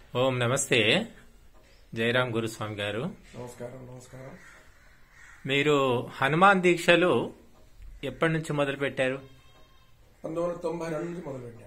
ఓం నమస్తే జయరాం గురుస్వామి గారు నమస్కారం నమస్కారం మీరు హనుమాన్ దీక్షలు ఎప్పటి నుంచి మొదలు పెట్టారు పంతొమ్మిది వందల తొంభై రెండు నుంచి మొదలుపెట్టాను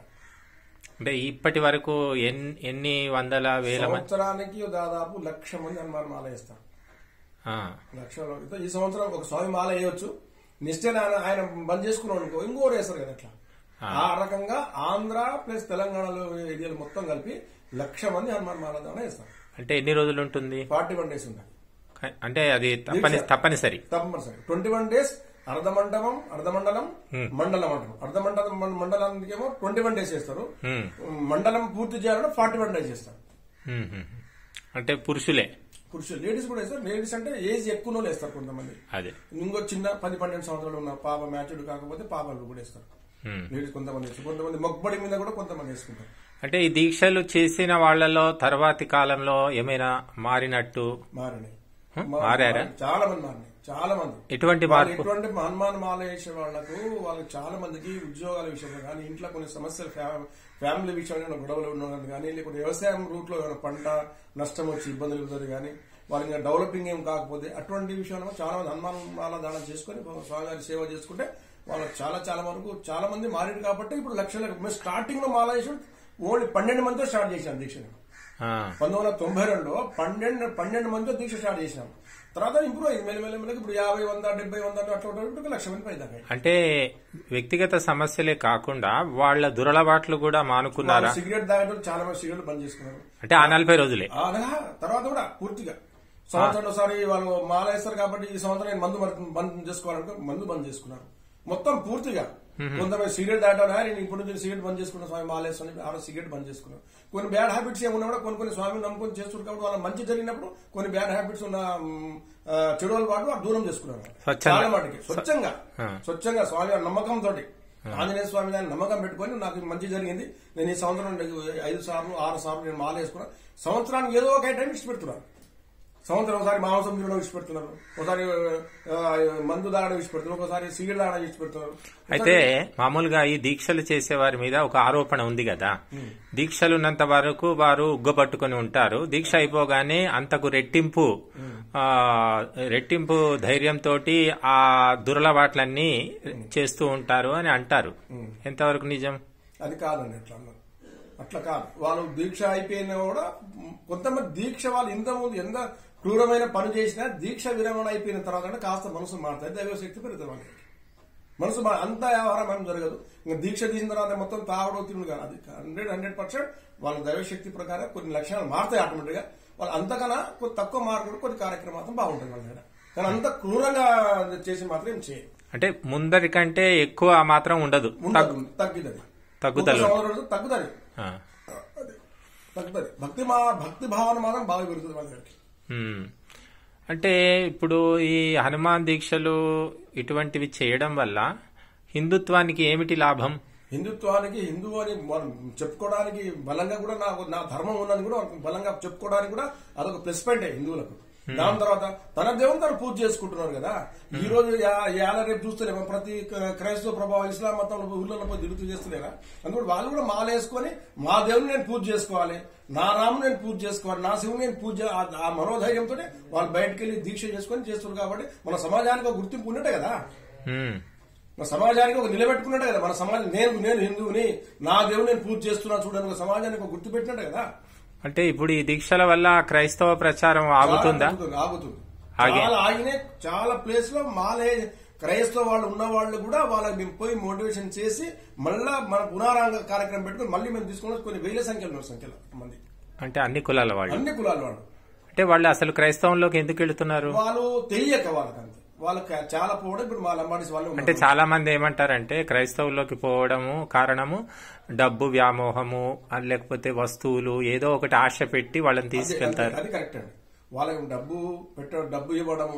అంటే ఇప్పటి వరకు ఎన్- ఎన్ని వందల వేల మంది సంవత్సరానికి దాదాపు లక్ష మంది హనుమాన్ మాల వేస్తారు ఆ, లక్షలో అయితే ఈ సంవత్సరం ఒక స్వామి మాల వేయొచ్చు నిశ్చయం ఆయన ఆయన బంద్ చేసుకున్నాడు అనుకో ఇంకోరు వేస్తారు కదా అట్లా ఆ రకంగా ఆంధ్ర ప్లస్ తెలంగాణలో ఏరియాలు మొత్తం కలిపి లక్ష మంది హనుమాన్ మాల దాన వేస్తారు అంటే ఎన్ని రోజులు ఉంటుంది ఫార్టీ వన్ డేస్ ఉంటుంది క- అంటే అది తప్పని దీక్ష. తప్పనిసరి తప్పనిసరి ట్వంటీ వన్ డేస్ అర్ధమండపం అర్ధమండలం మండలం అంటారు అర్ధమండలం మం- మండలానికి ఏమో ట్వంటీ వన్ డేస్ చేస్తారు హ్మ్. మండలం పూర్తి చేయాలంటే ఫార్టీ వన్ డేస్ చేస్తారు హ్మ్, హ్మ్. అంటే పురుషులే పురుషులు లేడీస్ కూడా వేస్తారు లేడీస్ అంటే ఏజ్ ఎక్కువ వాళ్ళు వేస్తారు కొంతమంది అదే ఇంకో చిన్న పది పన్నెండు సంవత్సరాలు ఉన్న పాప మ్యాచ్డ్ కాకపోతే పాపలు కూడా వేస్తారు హ్మ్. లేడీస్ కొంతమంది వేస్తారు కొంతమంది మొక్కబడి మీద కూడా కొంతమంది వేసుకుంటారు అంటే ఈ దీక్షలు చేసిన వాళ్ళలో తర్వాతి కాలంలో ఏమైనా మారినట్టు మారినాయి హ్మ్? మా- మారారా? చాలా మంది మారినాయి చాలా మంది ఎటువంటి వాళ్ళు మార్పు ఎటువంటి హనుమాన్ మాల వేసే వాళ్లకు వాళ్ళకి చాలా మందికి ఉద్యోగాల విషయంలో కానీ ఇంట్లో కొన్ని సమస్యలు ఫ్యా- ఫ్యామిలీ విషయంలో ఏమైనా గొడవలు ఉన్నది కానీ లేకపోతే వ్యవసాయం రూట్ లో ఏమైనా పంట నష్టం వచ్చి ఇబ్బందులు అవుతుంది కానీ వాళ్ళకి ఇంకా డెవలపింగ్ ఏం కాకపోతే అటువంటి విషయంలో చాలా మంది హనుమాన్ మాల దానం చేసుకుని స్వామివారి సేవ చేసుకుంటే వాళ్ళకి చాలా చాలా వరకు చాలా మంది మారారు కాబట్టి ఇప్పుడు లక్షల మేము స్టార్టింగ్ లో మాల వేసి ఓన్లీ పన్నెండు మందితో స్టార్ట్ చేశాం దీక్షను ఆ, పంతొమ్మిది వందల తొంభై రెండులో పన్నెండు పన్నెండు మందితో దీక్ష స్టార్ట్ చేసినాం తర్వాత ఇంప్రూవ్ అయింది మెల్లి మెల్లి ఇప్పుడు యాభై వంద డెబ్బై వంద అట్లా ఉంటుంది ఇప్పుడు లక్ష మంది పై దాకా అంటే వ్యక్తిగత సమస్యలే కాకుండా వాళ్ళ దురలవాట్లు కూడా మానుకున్నారా వాళ్ళు సిగరెట్ తాగడం చాలా మంది సిగరెట్ బంద్ చేసుకున్నారు అంటే ఆ నలభై రోజులే అలా తర్వాత కూడా పూర్తిగా సంవత్సరం ఒకసారి వాళ్ళు మాల వేస్తారు కాబట్టి ఈ సంవత్సరం నేను మందు బంద్- బంద్ చేసుకోవాలంటే మందు బంద్ చేసుకున్నారు మొత్తం పూర్తిగా కొంతమంది సిగరెట్ తాగడం నేను ఇప్పుడు నుంచి సిగరెట్ బంద్ చేసుకున్నా స్వామి మాలేస్తాను ఆ రోజు సిగరెట్ బంద్ చేసుకున్నాను కొన్ని బ్యాడ్ హ్యాబిట్స్ ఏమున్నా కూడా కొన్ని కొన్ని స్వామిని నమ్ముకొని చేస్తున్నారు కాబట్టి వాళ్ళ మంచి జరిగినప్పుడు కొన్ని బ్యాడ్ హ్యాబిట్స్ ఉన్న మ్, ఆ, చెడు అలవాటు వాళ్ళు దూరం చేసుకున్నారు స్వచ్ఛంగా. చాలా మటుకి స్వచ్ఛంగా ఆ. స్వచ్ఛంగా స్వామి నమ్మకం తోటి ఆంజనేయ స్వామి దాన్ని నమ్మకం పెట్టుకొని నాకు మంచి జరిగింది నేను ఈ సంవత్సరం ఐదు సార్లు ఆరు సార్లు నేను మాల వేసుకున్నా సంవత్సరానికి ఏదో ఒక ఐటమ్ ఇచ్చి పెడుతున్నాను సంవత్సరం ఒకసారి మాంసం తినడం ఇచ్చి పెడుతున్నారు ఒకసారి ఆ, మందు తాగడం ఇచ్చి పెడుతున్నారు ఒకసారి సిగరెట్ తాగడం ఇచ్చి పెడుతున్నారు అయితే మామూలుగా ఈ దీక్షలు చేసే వారి మీద ఒక ఆరోపణ ఉంది కదా దీక్షలు ఉన్నంత వరకు వారు ఉగ్గపట్టుకుని ఉంటారు దీక్ష అయిపోగానే అంతకు రెట్టింపు ఆ, రెట్టింపు ధైర్యంతో ఆ దురలవాట్లన్నీ చేస్తూ ఉంటారు అని అంటారు ఎంతవరకు నిజం అది కాదండి అట్లా అన్నారు అట్లా కాదు వాళ్ళు దీక్ష అయిపోయినా కూడా మ్, కొంతమంది దీక్ష వాళ్ళు ఇంత ముందు ఎంత క్రూరమైన పని చేసినా దీక్ష విరమణ అయిపోయిన తర్వాత అంటే కాస్త మనసు మారుతుంది దైవశక్తి పెరుగుతుంది వాళ్ళకి మనసు మా- అంత వ్యవహారం ఏం జరగదు ఇంకా దీక్ష తీసిన తర్వాత మొత్తం తాగడం తిరుగుడు కాదు అది హండ్రెడ్ హండ్రెడ్ పర్సెంట్ వాళ్ళ దైవశక్తి ప్రకారం కొన్ని లక్షణాలు మారుతాయి ఆటోమేటిక్ గా వాళ్ళు అంతకన్నా కొద్ది తక్కువ మార్కులు కొన్ని కార్యక్రమం మాత్రం బాగుంటుంది వాళ్ళ దగ్గర కానీ అంత క్రూరంగా చేసి మాత్రం ఏం చేయదు అంటే ముందరి కంటే ఎక్కువ మాత్రం ఉండదు ఉండదు తగ్గిదది తగ్గుదల తగ్గుతుంది ఆ. అది తగ్గుతుంది భక్తి మా భక్తి భావన మాత్రం బాగా పెరుగుతుంది వాళ్ళ దగ్గరికి హ్మ్. అంటే ఇప్పుడు ఈ హనుమాన్ దీక్షలు ఇటువంటివి చేయడం వల్ల హిందుత్వానికి ఏమిటి లాభం హిందుత్వానికి హిందూ అని మనం చెప్పుకోవడానికి బలంగా కూడా నాకు నా ధర్మం ఉన్నది కూడా బలంగా చెప్పుకోవడానికి కూడా అదొక ప్లస్ పాయింట్ హిందువులకు దాని తర్వాత తన దేవుని తను పూజ చేసుకుంటున్నారు కదా ఈ రోజు యా- యాల రేపు చూస్తలేమో ప్రతి క- క్రైస్తవ ప్రభావం ఇస్లాం మతంలో ఊళ్ళలో పోయి తిరుగుతూ చేస్తలేరా అందుకని వాళ్ళు కూడా మాల వేసుకొని మా దేవుని నేను పూజ చేసుకోవాలి నా రాముని నేను పూజ చేసుకోవాలి నా శివుని నేను పూజ ఆ- ఆ మనోధైర్యంతో వాళ్ళు బయటకు వెళ్ళి దీక్ష చేసుకొని చేస్తున్నారు కాబట్టి మన సమాజానికి ఒక గుర్తింపు ఉన్నట్టే కదా హ్మ్. మన సమాజానికి ఒక నిలబెట్టుకున్నట్టే కదా మన సమాజం నేను నేను హిందువుని నా దేవుని నేను పూజ చేస్తున్నా చూడని ఒక సమాజానికి ఒక గుర్తు పెట్టినట్టే కదా అంటే ఇప్పుడు ఈ దీక్షల వల్ల క్రైస్తవ ప్రచారం ఆగుతుందా చాలా ఆగుతుంది, ఆగుతుంది ఆగే. చాలా ఆగినే చాలా ప్లేస్ లో మాలే క్రైస్తవ వాళ్ళు ఉన్న వాళ్ళు కూడా వాళ్ళకి మేము పోయి మోటివేషన్ చేసి మళ్ళా మన పునరాంగ కార్యక్రమం పెట్టుకుని మళ్ళీ మేము తీసుకుని కొన్ని వేల సంఖ్యలో ఉన్నారు సంఖ్యలో మంది అంటే అన్ని కులాల వాళ్ళు అన్ని కులాల వాళ్ళు అంటే వాళ్ళు అసలు క్రైస్తవంలోకి ఎందుకు వెళుతున్నారు వాళ్ళు తెలియక వాళ్ళకి అంతే వాళ్ళకి చాలా పోవడం ఇప్పుడు మా లంబాడీస్ వాళ్ళు అంటే ఉన్నారు. చాలా మంది ఏమంటారంటే క్రైస్తవుల్లోకి పోవడము కారణము డబ్బు వ్యామోహము అది లేకపోతే వస్తువులు ఏదో ఒకటి ఆశ పెట్టి వాళ్ళని అది- తీసుకెళ్తారు అది కరెక్ట్ అండి వాళ్ళకి డబ్బు పెట్ట డబ్బు ఇవ్వడము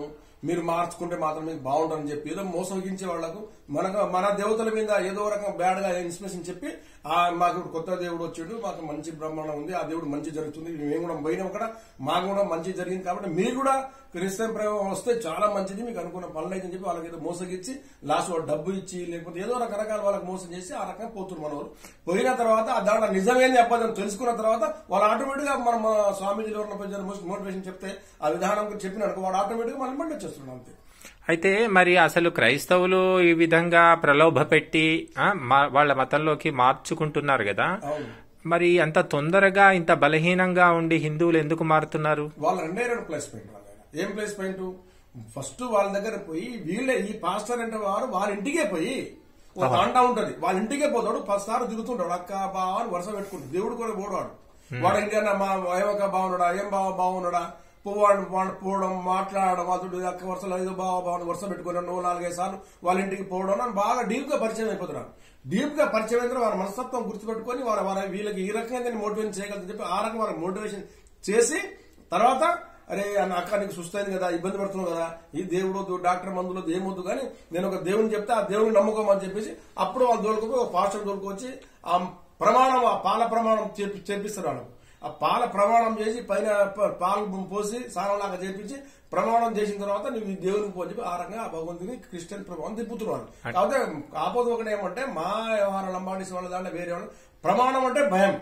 మీరు మార్చుకుంటే మాత్రం మీకు బాగుంటుందని చెప్పి ఏదో మోసగించే వాళ్లకు మనకు మన దేవతల మీద ఏదో రకం బ్యాడ్ గా ఇన్స్పిరేషన్ చెప్పి ఆ మాకు ఇప్పుడు కొత్త దేవుడు వచ్చాడు మాకు మంచి బ్రహ్మాండం ఉంది ఆ దేవుడు మంచి జరుగుతుంది మేము కూడా పోయినాం కూడా మాకు కూడా మంచి జరిగింది కాబట్టి మీరు కూడా క్రిస్టియన్ ప్రేమ వస్తే చాలా మంచిది మీకు అనుకున్న పనులు అయితే చెప్పి వాళ్ళకి ఏదో మోసగిచ్చి లాస్ట్ వాళ్ళు డబ్బు ఇచ్చి లేకపోతే ఏదో రకరకాల వాళ్ళకి మోసం చేసి ఆ రకంగా పోతున్నారు మన వాళ్ళు పోయిన తర్వాత ఆ దాంట్లో నిజమేంది అబద్ధం తెలుసుకున్న తర్వాత వాళ్ళు ఆటోమేటిక్ గా మన మన స్వామీజీలు ఎవరిన మోటివేషన్ చెప్తే ఆ విధానం గురించి చెప్పిన అనుకో వాడు ఆటోమేటిక్ గా మనం మండి వచ్చేస్తున్నాడు అంతే అయితే మరి అసలు క్రైస్తవులు ఈ విధంగా ప్రలోభ పెట్టి ఆ, మా- వాళ్ళ మతంలోకి మార్చుకుంటున్నారు కదా అవును మరి అంత తొందరగా ఇంత బలహీనంగా ఉండి హిందువులు ఎందుకు మారుతున్నారు వాళ్ళ రెండే రెండు ప్లస్ పాయింట్ వాళ్ళ దగ్గర. ఏం ప్లస్ పాయింట్ ఫస్ట్ వాళ్ళ దగ్గర పోయి వీళ్ళే ఈ పాస్టర్ అంటే వారు వాళ్ళ ఇంటికే పోయి ఒక తాండా ఉంటది వాళ్ళ ఇంటికే పోతాడు పదిసార్లు తిరుగుతుంటాడు అక్క బావ అని వరుస పెట్టుకుంటాడు దేవుడు కూడా పోడాడు వాడు ఇంకా మా ఏమక్క బాగున్నాడా ఏం బావ బాగున్నాడా పువ్వాడు వాడు పోవడం మాట్లాడడం అతడు అక్క వరుసలో ఏదో బావ బావ వరుస పెట్టుకుని నువ్వు నాలుగైదు సార్లు వాళ్ళ ఇంటికి పోవడం అని బాగా డీప్ గా పరిచయం అయిపోతున్నాడు డీప్ గా పరిచయం అయిన వాళ్ళ మనస్తత్వం గుర్తుపెట్టుకొని వాళ్ళ వాళ్ళ వీళ్ళకి ఈ రకంగా నేను మోటివేషన్ చేయగలని చెప్పి ఆ రకంగా వాళ్ళకి మోటివేషన్ చేసి తర్వాత అరే అన్న అక్క నీకు సుస్తైంది కదా ఇబ్బంది పడుతున్నావు కదా ఈ దేవుడు వద్దు డాక్టర్ మందులు వద్దు ఏమొద్దు కానీ నేను ఒక దేవుని చెప్తే ఆ దేవుని నమ్ముకోమని చెప్పేసి అప్పుడు వాళ్ళు దొరుకుపోయి ఒక పాస్టర్ దొరుకువచ్చి ఆ ప్రమాణం ఆ పాల ప్రమాణం చేపి- చేపిస్తారు వాళ్ళు ఆ పాల ప్రమాణం చేసి పైన ప- పాలు పోసి సారంలాగా చేపించి ప్రమాణం చేసిన తర్వాత నువ్వు ఈ దేవునికి పోని చెప్పి ఆ రకంగా ఆ భగవంతుని క్రిస్టియన్ ప్రభావం తిప్పుతున్నారు కాకపోతే కాకపోతే ఒకటి ఏమంటే మా వ్యవహారాలు అంబాడీస్ వాళ్ళ దాంట్లో వేరే వాళ్ళు ప్రమాణం అంటే భయం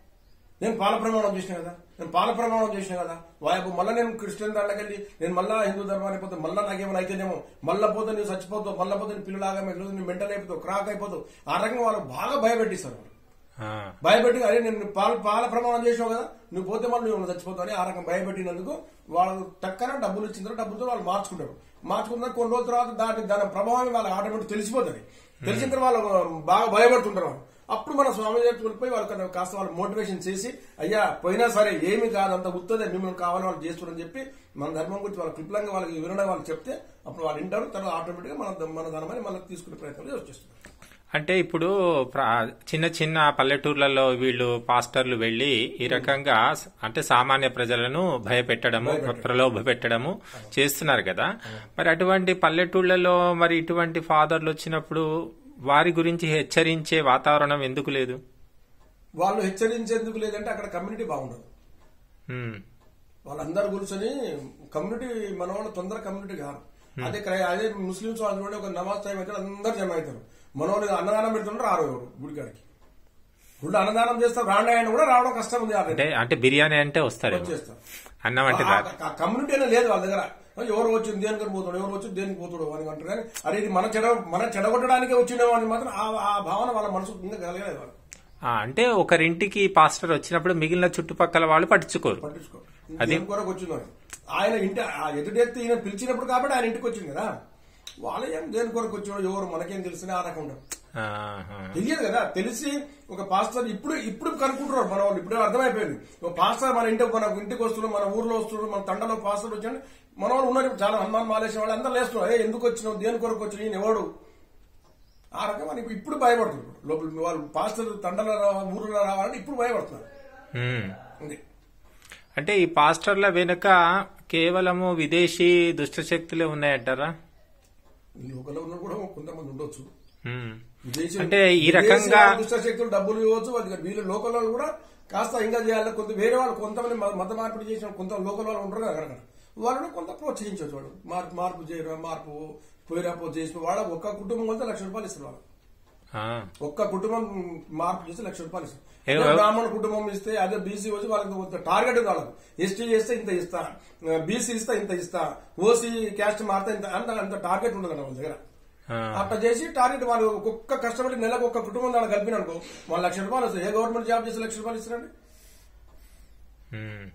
నేను పాల ప్రమాణం చేసిన కదా నేను పాల ప్రమాణం చేసిన కదా వాయపు మళ్ళీ నేను క్రిస్టియన్ దాంట్లోకి వెళ్ళి నేను మళ్ళా హిందూ ధర్మానికి పోతే మళ్ళీ నాకేమైనా అయితేనేమో మళ్ళీ పోతే నువ్వు చచ్చిపోతావు మళ్ళీ పోతే నీ పిల్లలాగా నువ్వు మెంటల్ అయిపోతావు క్రాక్ అయిపోతావు ఆ రకంగా వాళ్ళు బాగా భయపెట్టిస్తారు వాళ్ళు ఆ, భయపెట్టి అరే నేను పాల పాల ప్రమాణం చేసావు కదా నువ్వు పోతే మళ్ళీ నువ్వు చచ్చిపోతావు అని ఆ రకం భయపెట్టినందుకు వాళ్ళు టక్కన డబ్బులు ఇచ్చిన తర్వాత డబ్బులతో వాళ్ళు మార్చుకుంటారు మార్చుకున్న కొన్ని రోజుల తర్వాత దాని దాని ప్రభావం వాళ్ళకి ఆటోమేటిక్ తెలిసిపోతుంది తెలిసిన తర్వాత వాళ్ళు బాగా భయపడుతుంటారు వాళ్ళు అప్పుడు మన స్వామి దగ్గరికి వెళ్ళిపోయి వాళ్ళకి కాస్త వాళ్ళు మోటివేషన్ చేసి అయ్యా పోయినా సరే ఏమి కాదు అంత గుర్తుంది మిమ్మల్ని కావాలని వాళ్ళు చేస్తున్నారని చెప్పి మన ధర్మం గురించి వాళ్ళ క్లిప్లంగా వాళ్ళకి వివరణ వాళ్ళు చెప్తే అప్పుడు వాళ్ళు వింటారు తర్వాత ఆటోమేటిక్ గా మన మన ధర్మాన్ని మళ్ళీ తీసుకునే ప్రయత్నం వచ్చేస్తున్నారు అంటే ఇప్పుడు ప్ర- చిన్న చిన్న పల్లెటూర్లలో వీళ్ళు పాస్టర్లు వెళ్లి ఈ రకంగా స- అంటే సామాన్య ప్రజలను భయపెట్టడము ప్రలోభ పెట్టడము చేస్తున్నారు కదా మరి అటువంటి పల్లెటూళ్లలో మరి ఇటువంటి ఫాదర్లు వచ్చినప్పుడు వారి గురించి హెచ్చరించే వాతావరణం ఎందుకు లేదు వాళ్ళు హెచ్చరించేందుకు లేదంటే అక్కడ కమ్యూనిటీ బాగుండదు ఉమ్, వాళ్ళందరూ కూర్చొని కమ్యూనిటీ మన వాళ్ళు తొందర కమ్యూనిటీ కాదు అదే క్రై- అదే ముస్లింస్ వాళ్ళు చూడండి ఒక నమాజ్ టైం అయితే అందరు జమ అవుతారు మన వాళ్ళు అన్నదానం పెడుతుంటారు రారు ఎవరు గుడికాడికి గుళ్ళు అన్నదానం చేస్తారు రాండి ఆయన కూడా రావడం కష్టం ఉంది ఆల్రెడీ అంటే అంటే బిర్యానీ అంటే వస్తారు వచ్చేస్తారు అన్నం అంటే రాదు ఆ కమ్యూనిటీ అనేది లేదు వాళ్ళ దగ్గర ఎవరు వచ్చి దేనికి పోతాడు ఎవరు వచ్చి దేనికి పోతాడు అని అంటారు కానీ అరే ఇది మన చెడ మన చెడగొట్టడానికే వచ్చినామో అని మాత్రం ఆ ఆ భావన వాళ్ళ మనసు ఇంకా కలగలేదు వాళ్ళు ఆ, అంటే ఒకరింటికి పాస్టర్ వచ్చినప్పుడు మిగిలిన చుట్టుపక్కల వాళ్ళు పట్టించుకోరు పట్టించుకో దేని కొరకు వచ్చిందో అని. ఆయన ఇంటి ఆ ఎదుటెత్తి ఈయన పిలిచినప్పుడు కాబట్టి ఆయన ఇంటికి వచ్చింది కదా వాళ్ళు ఏం దేని కొరకు వచ్చాడో ఎవరు మనకేం తెలిసిన ఆ రకం ఉండదు ఆహా. తెలియదు కదా తెలిసి ఒక పాస్టర్ ఇప్పుడు ఇప్పుడు కనుక్కుంటున్నారు మన వాళ్ళు ఇప్పుడు అర్థమైపోయింది ఒక పాస్టర్ మన ఇంటికి మన ఇంటికి వస్తున్నాడు మన ఊర్లో వస్తున్నాడు మన తండలో పాస్టర్ వచ్చాడు మన వాళ్ళు ఉన్నారు చాలా హనుమాన్ మాలేసిన వాళ్ళు అందరూ లేస్తున్నారు ఏ ఎందుకు వచ్చినావు దేని కొరకు వచ్చినావు ఈయన ఎవడు ఆ రకం మనకి ఇప్పుడు భయపడుతున్నారు లోపల వాళ్ళు పాస్టర్ తండలో రా- ఊర్లో రావాలని ఇప్పుడు భయపడుతున్నారు ఉమ్. ఉంది అంటే ఈ పాస్టర్ల వెనుక కేవలము విదేశీ దుష్టశక్తులే ఉన్నాయంటారా ఈ లోకల్లో ఉన్న కూడా కొంతమంది ఉండొచ్చు ఉమ్. విదేశీ- అంటే ఈ విదేశీ రకంగా- వాళ్ళ దుష్ట శక్తులు డబ్బులు ఇవ్వచ్చు అది వీళ్ళ లోకల్ వాళ్ళు కూడా కాస్త ఇంకా చేయాలి కొంత వేరే వాళ్ళు కొంతమంది మ- మత మార్పిడి చేసిన కొంత లోకల్ వాళ్ళు ఉంటారు కదా అక్కడ వాళ్ళని కొంత ప్రోత్సహించవచ్చు వాళ్ళు మార్పు మార్పు చేయడం మార్పు పోయిరాపో చేసి వాళ్ళ ఒక్క కుటుంబం అయితే లక్ష రూపాయలు ఇస్తారు వాళ్ళు ఆ. ఒక్క కుటుంబం మార్పు చేస్తే లక్ష రూపాయలు ఇస్తారు ఏ- అదే బ్రాహ్మణ కుటుంబం ఇస్తే అదే బీసీ వచ్చి వాళ్ళకి కొంత టార్గెట్ ఉంది వాళ్ళకి ఎస్టీ చేస్తే ఇంత ఇస్తా బీసీ ఇస్తే ఇంత ఇస్తా ఓసీ క్యాస్ట్ మారితే ఇంత అంత అంత టార్గెట్ ఉండదు వాళ్ళ దగ్గర ఆ. అట్లా చేసి టార్గెట్ వాళ్ళు ఒక్క కష్టపడి నెలకు ఒక్క కుటుంబం దాన్ని కలిపిన అనుకో వాళ్ళు లక్ష రూపాయలు వస్తాయి ఏ గవర్నమెంట్ జాబ్ చేసి లక్ష రూపాయలు ఇస్తారండి ఉమ్.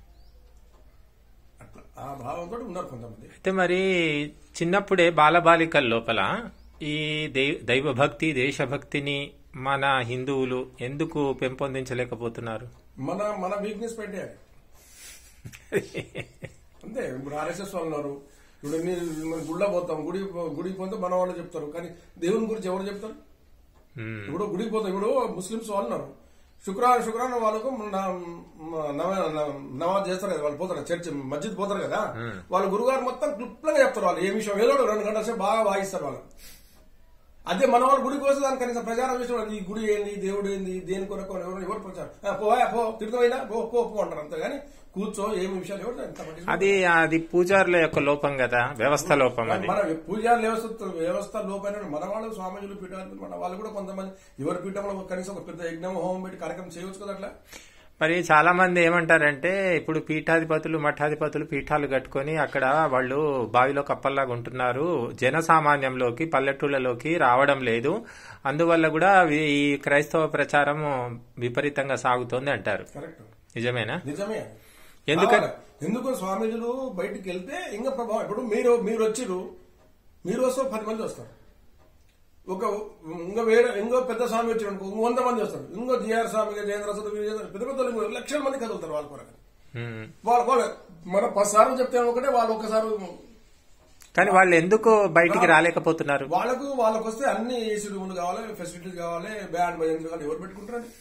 అట్లా ఆ భావంతో ఉన్నారు కొంతమంది అయితే మరి చిన్నప్పుడే బాలబాలికల లోపల ఈ దై- దైవభక్తి దేశభక్తిని మన హిందువులు ఎందుకు పెంపొందించలేకపోతున్నారు మన మన వీక్నెస్ పెట్టేయాలి అంతే ఇప్పుడు ఆర్ఎస్ఎస్ వాళ్ళు ఉన్నారు ఇప్పుడు నీ- మనం గుళ్ళ పోతాం గుడి గుడికి పోతే మన వాళ్ళు చెప్తారు కానీ దేవుని గురించి ఎవరు చెప్తారు ఉమ్. ఇప్పుడు గుడికి పోతాం ఇప్పుడు ముస్లింస్ వాళ్ళు ఉన్నారు శుక్రవారం శుక్రవారం వాళ్ళకు న- నవ- నవ- నమాజ్ చేస్తారు కదా వాళ్ళు పోతారు చర్చ్ మస్జిద్ పోతారు కదా వాళ్ళు గురుగారు మొత్తం క్లుప్తంగా చెప్తారు వాళ్ళు ఏ విషయం ఏదో ఒకటి రెండు గంటల సేపు బాగా వాయిస్తారు వాళ్ళు అదే మన వాళ్ళు గుడికి వస్తే దానికి కనీసం ప్రచారం చేసిన ఈ గుడి ఏంది దేవుడు ఏంది దేని కొరకు అని ఎవరు ఎవరు ప్రచారం ఆ, పో ఆ, పో తిరుగుతున్నా పో పో పో అంటారు అంతే కానీ కూర్చో ఏమి విషయాలు ఎవరు ఎంత పట్టించుకోరు. అది అది పూజారుల యొక్క లోపం కదా వ్యవస్థ లోపం అది మన పూజారి వ్యవస్థ వ్యవస్థ లోపైన మన వాళ్ళు స్వామీజులు పీఠాలు మన వాళ్ళు కూడా కొంతమంది ఎవరి పీఠంలో కనీసం ఒక పెద్ద యజ్ఞం హోమం పెట్టి కార్యక్రమం చేయవచ్చు కదా అట్లా మరి చాలా మంది ఏమంటారంటే ఇప్పుడు పీఠాధిపతులు మఠాధిపతులు పీఠాలు కట్టుకొని అక్కడ వాళ్ళు బావిలో కప్పల్లాగా ఉంటున్నారు జనసామాన్యంలోకి పల్లెటూళ్ళలోకి రావడం లేదు అందువల్ల కూడా వి- ఈ క్రైస్తవ ప్రచారం విపరీతంగా సాగుతోంది అంటారు కరెక్ట్ నిజమేనా నిజమే ఎందుకని కావాలి. ఎందుకు స్వామీజులు బయటికి వెళ్తే ఇంకా ప్రభావం ఇప్పుడు మీరు మీరు వచ్చిరు మీరు వస్తే పది మంది వస్తారు ఒక ఇంకో వేరే ఇంకో పెద్ద స్వామి వచ్చారు అనుకో ఇంకో వంద మంది వస్తారు ఇంకో జిఆర్ స్వామి జయేంద్ర సుధు, వీరేంద్ర, పెద్ద పెద్ద వాళ్ళు ఇంకో లక్షల మంది కదులుతారు వాళ్ళ కొరకు ఉమ్. వాళ్ళ వాళ్ళ మన పది సార్లు చెప్తే ఒకటే వాళ్ళు ఒక్కసారి కానీ వాళ్ళు ఎందుకు బయటికి రాలేకపోతున్నారు వాళ్ళకు వాళ్ళకు వస్తే అన్ని ఏసీ రూములు కావాలి ఫెసిలిటీస్ కావాలి బ్యాండ్ భజన కావాలి ఎవరు పెట్టుకుంటారండి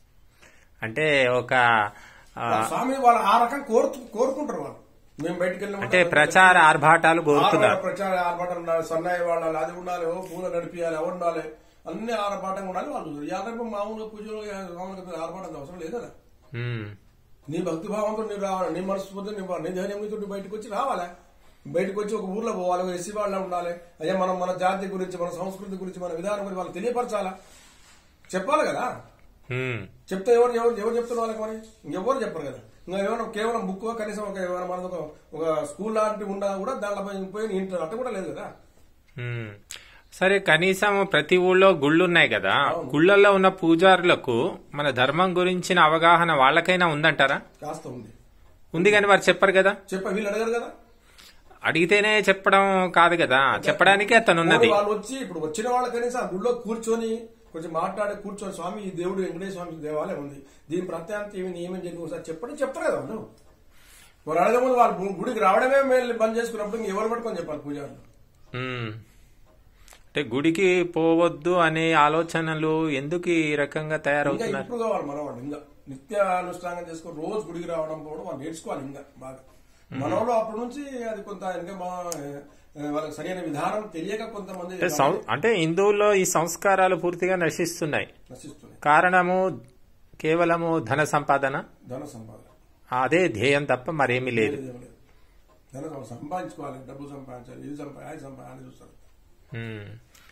అంటే ఒక ఆ, స్వామి వాళ్ళు ఆ రకం కోరు కోరుకుంటారు వాళ్ళు మేము బయటికి వెళ్ళిన అంటే ప్రచార ఆర్భాటాలు కోరుతున్నారు ఆడవాళ్ళ ప్రచార ఆర్భాటం ఉండాలి సన్నాయి వాడాలి అది ఉండాలి ఓ పూల నడిపియాలి అవి ఉండాలి అన్ని ఆర్భాటంగా ఉండాలి వాళ్ళు యాదవ మామూలుగా పూజలు మామూలుగా ఆర్భాటం అవసరం లేదు కదా ఉమ్. నీ భక్తి భావంతో నీవు రావాలి నీ మనస్ఫూర్తి నీ నీ ధైర్యంతో నువ్వు బయటకు వచ్చి రావాలి బయటకు వచ్చి ఒక ఊర్లో పోవాలి ఒక ఎస్సీ వాళ్ళ ఉండాలి అయ్యా మనం మన జాతి గురించి మన సంస్కృతి గురించి మన విధానం గురించి వాళ్ళకి తెలియపరచాలా చెప్పాలి కదా ఉమ్. చెప్తే ఎవరు ఎవరు ఎవరు చెప్తున్నారు వాళ్ళకి మరి ఇంకెవరు చెప్పరు కదా ఇంకా ఏమైనా కేవలం బుక్ కనీసం ఒక ఏమైనా మనది ఒక ఒక స్కూల్ లాంటి ఉన్నా కూడా దాంట్లో పోయి పోయి ఇంటర్ అట్ట కూడా లేదు కదా ఉమ్. సరే కనీసం ప్రతి ఊళ్ళో గుళ్ళు ఉన్నాయి కదా గుళ్ళల్లో ఉన్న పూజారులకు మన ధర్మం గురించిన అవగాహన వాళ్ళకైనా ఉందంటారా కాస్త ఉంది ఉంది కానీ వారు చెప్పరు కదా చెప్ప వీళ్ళు అడగారు కదా అడిగితేనే చెప్పడం కాదు కదా చెప్పడానికి అతను ఉన్నది పోనీ వాళ్ళు వచ్చి ఇప్పుడు వచ్చిన వాళ్ళ కనీసం ఆ గుళ్ళో కూర్చొని కొంచెం మాట్లాడి కూర్చొని స్వామి ఈ దేవుడు వెంకటేశ్వర స్వామి దేవాలయం ఉంది దీని ప్రత్యాంత ఏమి ఏమేమి జరిగింది ఒకసారి చెప్పండి చెప్తారు కదా వాళ్ళు వాళ్ళు అడగముందు వాళ్ళు గు- గుడికి రావడమే మేము బంద్ చేసుకున్నప్పుడు ఇంక ఎవరు పట్టుకొని చెప్పాలి పూజారులు ఉమ్. అంటే గుడికి పోవద్దు అనే ఆలోచనలు ఎందుకు ఈ రకంగా ఇంకా తయారవుతున్నారు ఇప్పుడు కావాలి మనవాడు ఇంకా నిత్య అనుష్ఠానం చేసుకొని రోజు గుడికి రావడం పోవడం వాళ్ళు నేర్చుకోవాలి ఇంకా బాగా మనవాళ్ళు అప్పటి నుంచి అది కొంత ఇంకా మా- ఆ, వాళ్ళకి సరైన విధానం తెలియక కొంతమంది అంటే సం- అంటే హిందువుల్లో ఈ సంస్కారాలు పూర్తిగా నశిస్తున్నాయి నశిస్తున్నాయి కారణము కేవలము ధన సంపాదన ధన సంపాదన అదే ధ్యేయం తప్ప మరేమీ లేదు ఏం లేదు. ధన సంపాదించుకోవాలి డబ్బు సంపాదించాలి ఇది సంపాదించాలి అది సంపాదించాలి చూస్తారు ఉమ్.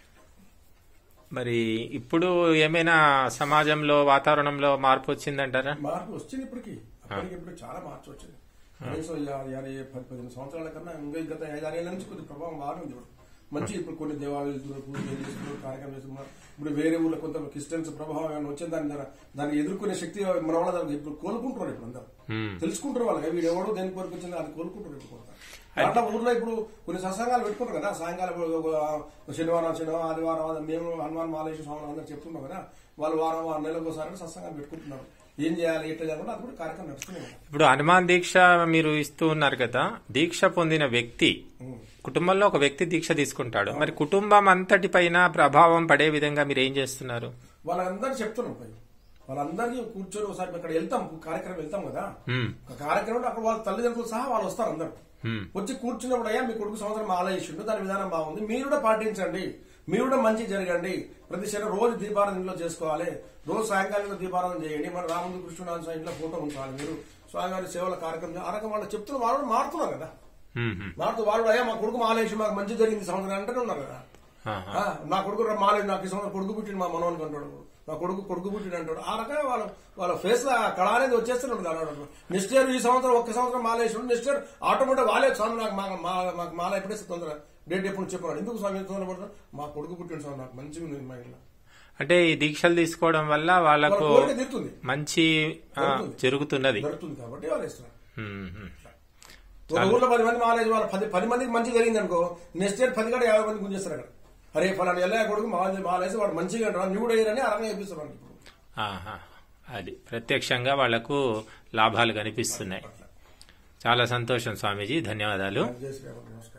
మరి ఇప్పుడు ఏమైనా సమాజంలో వాతావరణంలో మార్పు వచ్చిందంటారా మార్పు వచ్చింది ఇప్పటికి అప్పటికి ఇప్పుడు చాలా మార్పు వచ్చింది కనీసం యా- యాభై పది పదిహేను సంవత్సరాల కన్నా ఇంకా గత ఐదారేళ్ల నుంచి కొద్ది ప్రభావం బాగా ఉంది ఇప్పుడు మంచి ఇప్పుడు కొన్ని దేవాలయాలు వెళ్తున్నారు పూజలు చేస్తున్నారు కార్యక్రమం చేస్తున్నారు ఇప్పుడు వేరే ఊళ్ళో కొంత క్రిస్టియన్స్ ప్రభావం ఏమైనా వచ్చింది దాని ద్వారా దాన్ని ఎదుర్కొనే శక్తి మన వాళ్ళ దగ్గర ఇప్పుడు కోలుకుంటున్నారు ఇప్పుడు అందరూ ఉమ్. తెలుసుకుంటారు వాళ్ళకి వీడు ఎవడో దేని కొరకు వచ్చింది అది కోలుకుంటారు ఇప్పుడు కొంత. అట్లా ఊర్లో ఇప్పుడు కొన్ని సత్సంగాలు పెట్టుకుంటారు కదా సాయంకాలం ఒక శనివారం శనివారం ఆదివారం ఆదివారం మేము హనుమాన్ మాలేశ్వర స్వామి అందరూ చెప్తున్నాం కదా వాళ్ళు వారం వారం నెలకు ఒకసారి సత్సంగాలు పెట్టుకుంటున్నారు ఏం చేయాలి ఎట్లా చేయాలి అది కూడా కార్యక్రమం నడుస్తున్నాయి కదా. ఇప్పుడు హనుమాన్ దీక్ష మీరు ఇస్తూ ఉన్నారు కదా దీక్ష పొందిన వ్యక్తి ఉం. కుటుంబంలో ఒక వ్యక్తి దీక్ష తీసుకుంటాడు మరి కుటుంబం అంతటి పైన ప్రభావం పడే విధంగా మీరు ఏం చేస్తున్నారు వాళ్ళందరూ చెప్తున్నాం పై వాళ్ళందరికీ కూర్చొని ఒకసారి అక్కడ వెళ్తాం కార్యక్రమం వెళ్తాం కదా ఉమ్. ఒక కార్యక్రమం అక్కడ వాళ్ళ తల్లిదండ్రులు సహా వాళ్ళు వస్తారు అందరు ఉమ్. వచ్చి కూర్చున్నప్పుడు అయ్యా మీ కొడుకు సంవత్సరం ఆలయ ఇచ్చిండు దాని విధానం బాగుంది మీరు కూడా పాటించండి మీరు కూడా మంచి జరగండి ప్రతి శని రోజు దీపారాధన ఇంట్లో చేసుకోవాలి రోజు సాయంకాలం దీపారాధన చేయండి మన రాముడు కృష్ణుడు ఇంట్లో ఫోటో ఉంచాలి మీరు స్వామివారి సేవల కార్యక్రమం చేయాలి. ఆ రకం వాళ్ళు చెప్తున్న వాళ్ళు కూడా మారుతున్నారు కదా ఉమ్. ఉమ్. మారుతూ వాళ్ళు కూడా, అయ్యా మా కొడుకు మాలేసి మాకు మంచి జరిగింది ఈ సంవత్సరం అంటూనే ఉన్నారు కదా ఆహా. ఆ, నా కొడుకు రా- మాలేదు నాకు ఈ సంవత్సరం కొడుకు పుట్టిండు మా మనోనికి అంటాడు నా కొడుకు కొడుకు పుట్టిండు అంటాడు ఆ రకంగా వాళ్ళ వాళ్ళ ఫేస్ లో ఆ కళ అనేది వచ్చేస్తున్నాడు అన్నాడు నెక్స్ట్ ఇయర్ ఈ సంవత్సరం ఒక్క సంవత్సరం మాలేసాడు నెక్స్ట్ ఇయర్ ఆటోమేటిక్ వాళ్ళే స్వామి నాకు మా- మా- మాకు మాల ఎప్పుడేస్తే తొందర డేట్ ఎప్పుడు చెప్పాడు ఎందుకు స్వామి ఎంత తొందర పడుతుంది మా కొడుకు పుట్టిండు స్వామి నాకు మంచిగా ఉంది మా ఇంట్లో అంటే ఈ దీక్షలు తీసుకోవడం వల్ల వాళ్ళ వాళ్ళకు కోరిక తీరుతుంది మంచి ఆ, జరుగుతున్నది జరుగుతుంది కాబట్టి వాళ్ళు ఇస్తున్నారు ఉమ్. ఉమ్. ఒక ఊర్లో పది మంది మాలేజ్ వాళ్ళ పది పది మందికి మంచి జరిగింది అనుకో నెక్స్ట్ ఇయర్ పది కూడా యాభై మంది గుంజేస్తారు అక్కడ అరే ఫలానా ఎల్లయ్య కొడుకు మాలేజ్ మాలేసి వాడు మంచిగా అంటారు నువ్వు కూడా వేయరని అరంగా చెప్పిస్తున్నారు ఇప్పుడు ఆహా. అది ప్రత్యక్షంగా వాళ్లకు లాభాలు కనిపిస్తున్నాయి చాలా సంతోషం స్వామీజీ ధన్యవాదాలు జై శ్రీరామ్ నమస్కారం